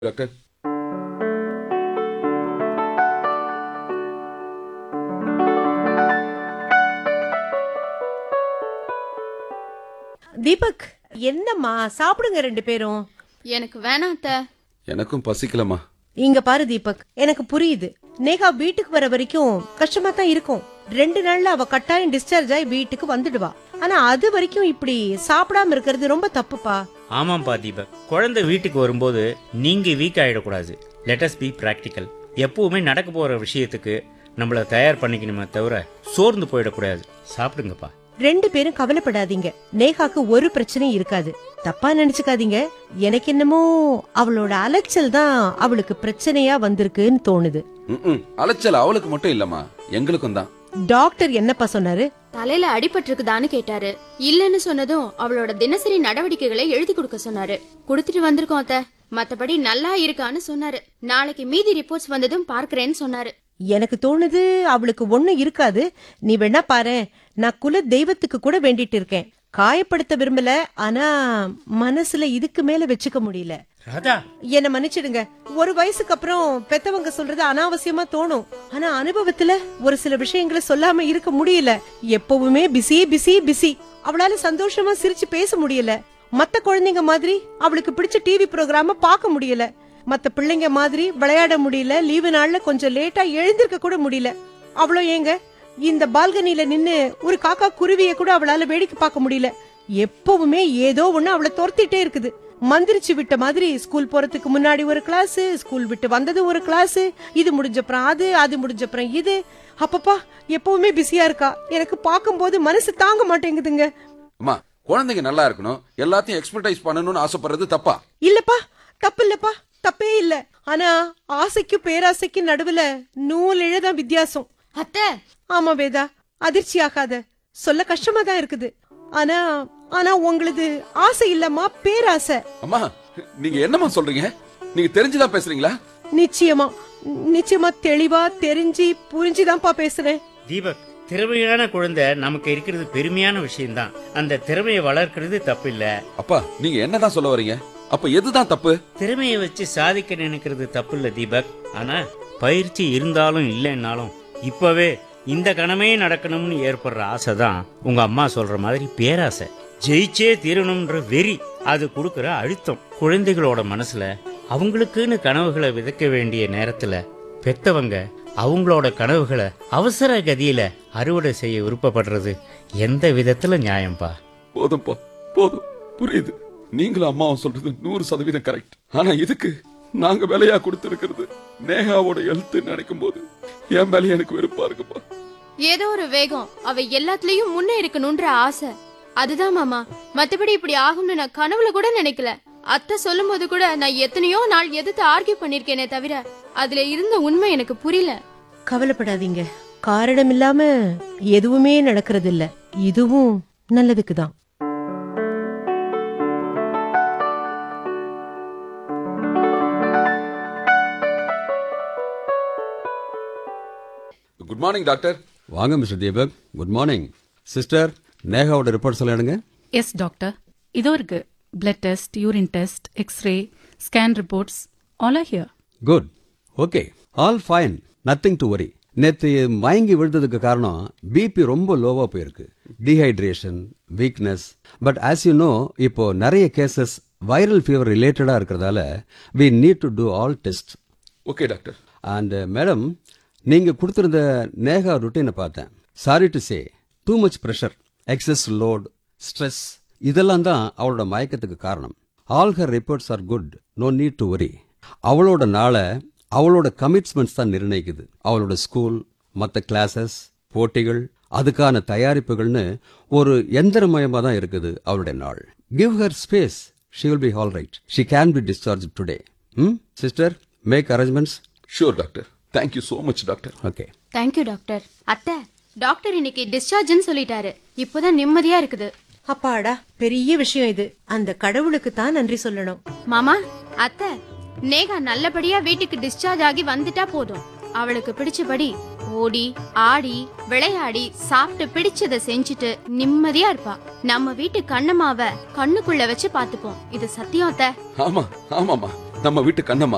Doctor Deepak என்னம்மா சாப்பிடுங்க ரெண்டு பேரும் எனக்கு வேணாம் அத்தை எனக்கும் பசிக்கலம்மா இங்க பாரு தீபக் எனக்கு புரியுது நேகா வீட்டுக்கு வர வரைக்கும் கஷ்டமா தான் இருக்கும் ரெண்டு நாள்ல அவ கட்டாயம் டிஸ்சார்ஜ் ஆகி வீட்டுக்கு வந்துடுவா ஆனா அது வரைக்கும் இப்படி சாப்பிடாம இருக்கிறது ரொம்ப தப்புப்பா ஆமாம்ப்பா தீபக் குழந்தை வீட்டுக்கு வரும்போது நீங்க வீக் ஆயிடக்கூடாது லெட்டஸ் பி பிராக்டிக்கல் எப்பவுமே நடக்க போற விஷயத்துக்கு நம்மளை தயார் பண்ணிக்கணுமே தவிர சோர்ந்து போயிடக்கூடாது சாப்பிடுங்கப்பா ரெண்டு பேரும் கவலைப்படாதீங்க நேகாக்கு ஒரு பிரச்சனையும் இருக்காது தப்பா நினைச்சுக்காதீங்க எனக்கு என்னமோ அவளோட அலைச்சல் தான் அவளுக்கு பிரச்சனையா வந்திருக்குன்னு தோணுது ம்ம். அலைச்சல் அவளுக்கு மட்டும் இல்லம்மா எங்களுக்கும் தான் டாக்டர் என்னப்பா சொன்னாரு தலையில அடிபட்டிருக்குதான்னு கேட்டாரு இல்லன்னு சொன்னதும் அவளோட தினசரி நடவடிக்கைகளை எழுதி கொடுக்க சொன்னாரு கொடுத்துட்டு வந்திருக்கோம் அத்தை மத்தபடி நல்லா இருக்கான்னு சொன்னாரு நாளைக்கு மீதி ரிப்போர்ட்ஸ் வந்ததும் பார்க்கறேன்னு சொன்னாரு எனக்கு தோணுது அவளுக்கு ஒண்ணு இருக்காது நீ வேணா பாரு நான் குல தெய்வத்துக்கு கூட வேண்டிட்டு இருக்கேன் காயப்படுத்த விரும்பல ஆனா மனசுல இதுக்கு மேல வச்சுக்க முடியல ராதா என்ன மன்னிச்சிடுங்க ஒரு வயசுக்கு அப்புறம் பெத்தவங்க சொல்றது அனாவசியமா தோணும் ஆனா அனுபவத்துல ஒரு சில விஷயங்களை சொல்லாம இருக்க முடியல எப்பவுமே பிஸி பிஸி பிஸி அவளால சந்தோஷமா சிரிச்சு பேச முடியல மத்த குழந்தைங்க மாதிரி அவளுக்கு பிடிச்ச டிவி ப்ரோக்ராம பார்க்க முடியல மத்த பிள்ளைங்க மாதிரி விளையாட முடியல லீவு நாள்ல கொஞ்சம் லேட்டா எழுந்திருக்க கூட முடியல அவ்வளோ ஏங்க இந்த பால்கனில நின்னு ஒரு காக்கா குருவிய கூட அவளால வேடிக்கை பார்க்க முடியல எப்பவுமே ஏதோ ஒண்ணு அவளை துரத்திட்டே இருக்குது மந்திரிச்சு விட்ட மாதிரி ஸ்கூல் போறதுக்கு முன்னாடி ஒரு கிளாஸ் ஸ்கூல் விட்டு வந்தது ஒரு கிளாஸ் இது முடிஞ்சப்புறம் அது அது முடிஞ்சப்புறம் இது அப்பப்பா எப்பவுமே பிஸியா இருக்கா எனக்கு பார்க்கும்போது மனசு தாங்க மாட்டேங்குதுங்க அம்மா குழந்தைங்க நல்லா இருக்கணும் எல்லாத்தையும் எக்ஸ்பர்டைஸ் பண்ணணும்னு ஆசைப்படுறது தப்பா இல்லப்பா தப்பு இல்லப்பா தப்பே இல்ல ஆனா ஆசைக்கும் பேராசைக்கும் நடுவுல நூல் இழதான் வித்தியாசம் அத்தை ஆமா வேதா அதிர்ச்சி ஆகாத சொல்ல கஷ்டமா தான் இருக்குது ஆனா ஆனா உங்களுது ஆசை இல்லம்மா பேராசை அம்மா நீங்க என்னம்மா சொல்றீங்க நீங்க தெரிஞ்சுதான் பேசுறீங்களா நிச்சயமா நிச்சயமா தெளிவா தெரிஞ்சு புரிஞ்சுதான்ப்பா பேசுறேன் தீபக் திறமையான குழந்தை நமக்கு இருக்கிறது பெருமையான விஷயம்தான் அந்த திறமையை வளர்க்கறது தப்பில்ல அப்பா நீங்க என்னதான் சொல்ல வர்றீங்க அப்ப எதுதான் தப்பு திறமையை வச்சு சாதிக்க நினைக்கிறது தப்பில்ல தீபக் ஆனா பயிற்சி இருந்தாலும் இல்லைன்னாலும் இப்பவே இந்த கணமே நடக்கணும்னு ஏற்படுற ஆசை தான் உங்க அம்மா சொல்ற மாதிரி பேராசை ஜெயிச்சே தீரணும்ன்ற வெறி அது கொடுக்கிற அழுத்தம் குழந்தைகளோட மனசுல அவங்களுக்குன்னு கனவுகளை விதைக்க வேண்டிய நேரத்துல பெத்தவங்க அவங்களோட கனவுகளை அவசர கதியில அறுவடை செய்ய விருப்பப்படுறது எந்த விதத்துல நியாயம்பா போதும்ப்பா போதும் புரியுது நீங்களும் அம்மாவும் சொல்றது நூறு சதவீதம் கரெக்ட் ஆனா இதுக்கு நாங்க விலையா கொடுத்திருக்கிறது நேகாவோட எழுத்து நினைக்கும் போது என் மேலே எனக்கு வெறுப்பா இருக்குப்பா ஏதோ ஒரு வேகம் அவ எல்லாத்துலயும் முன்னே இருக்கணும்ன்ற ஆசை அதுதான் மாமா மத்தபடி இப்படி ஆகும்னு நான் கனவுல கூட நினைக்கல அத்தை சொல்லும்போது கூட நான் எத்தனையோ நாள் எதிர்த்து ஆர்கியூ பண்ணிருக்கேனே தவிர அதுல இருந்த உண்மை எனக்கு புரியல கவலைப்படாதீங்க காரணம் இல்லாம எதுவுமே நடக்கிறது இல்ல இதுவும் நல்லதுக்கு தான் குட் மார்னிங் டாக்டர் வாங்க mister Deepak good morning sister நேகாவோட ரிப்போர்ட்ஸ் எல்லாம் எடுங்க எஸ் டாக்டர் இதோ இருக்கு blood test urine test x ray scan reports all are here good okay all fine nothing to worry நேத்து மயங்கி விழுந்ததுக்கு காரணம் பிபி ரொம்ப லோவா போயிருக்கு dehydration weakness but as you know இப்போ நிறைய கேசஸ் வைரல் ஃபீவர் ரிலேட்டடா இருக்கிறதால we need to do all test okay doctor and madam நீங்க கொடுத்திருந்த நேகா ருட்டீனை பார்த்தேன் sorry to say too much pressure excess load stress இதெல்லாம் தான் அவளோட மயக்கத்துக்கு காரணம் all her reports are good no need to worry அவளோட நாளை அவளோட கமிட்மெண்ட்ஸ் தான் நிர்ணயிக்குது அவளோட ஸ்கூல் மற்ற கிளாஸஸ் போட்டிகள் அதுக்கான தயாரிப்புகள்னு ஒரு எந்திரமயமாக தான் இருக்குது அவளுடைய நாள் give her space she will be all right she can be discharge today hmm sister make arrangements sure doctor thank you so much doctor okay thank you doctor அத்தை டாக்டர் இன்னைக்கு டிஸ்சார்ஜ்னு சொல்லிட்டாரு இப்போதான் நிம்மதியா இருக்குது அப்பாடா பெரிய விஷயம் இது அந்த கடவுளுக்கு தான் நன்றி சொல்லணும் மாமா அத்தை நேகா நல்லபடியா வீட்டுக்கு டிஸ்சார்ஜ் ஆகி வந்துட்டா போதும் அவளுக்கு பிடிச்சபடி ஓடி ஆடி விளையாடி சாப்பிட்டு பிடிச்சத செஞ்சுட்டு நிம்மதியா இருப்பா நம்ம வீட்டு கண்ணம்மாவ கண்ணுக்குள்ள வச்சு பாத்துப்போம் இது சத்தியம் அத்தை ஆமா ஆமாமா நம்ம வீட்டு கண்ணம்மா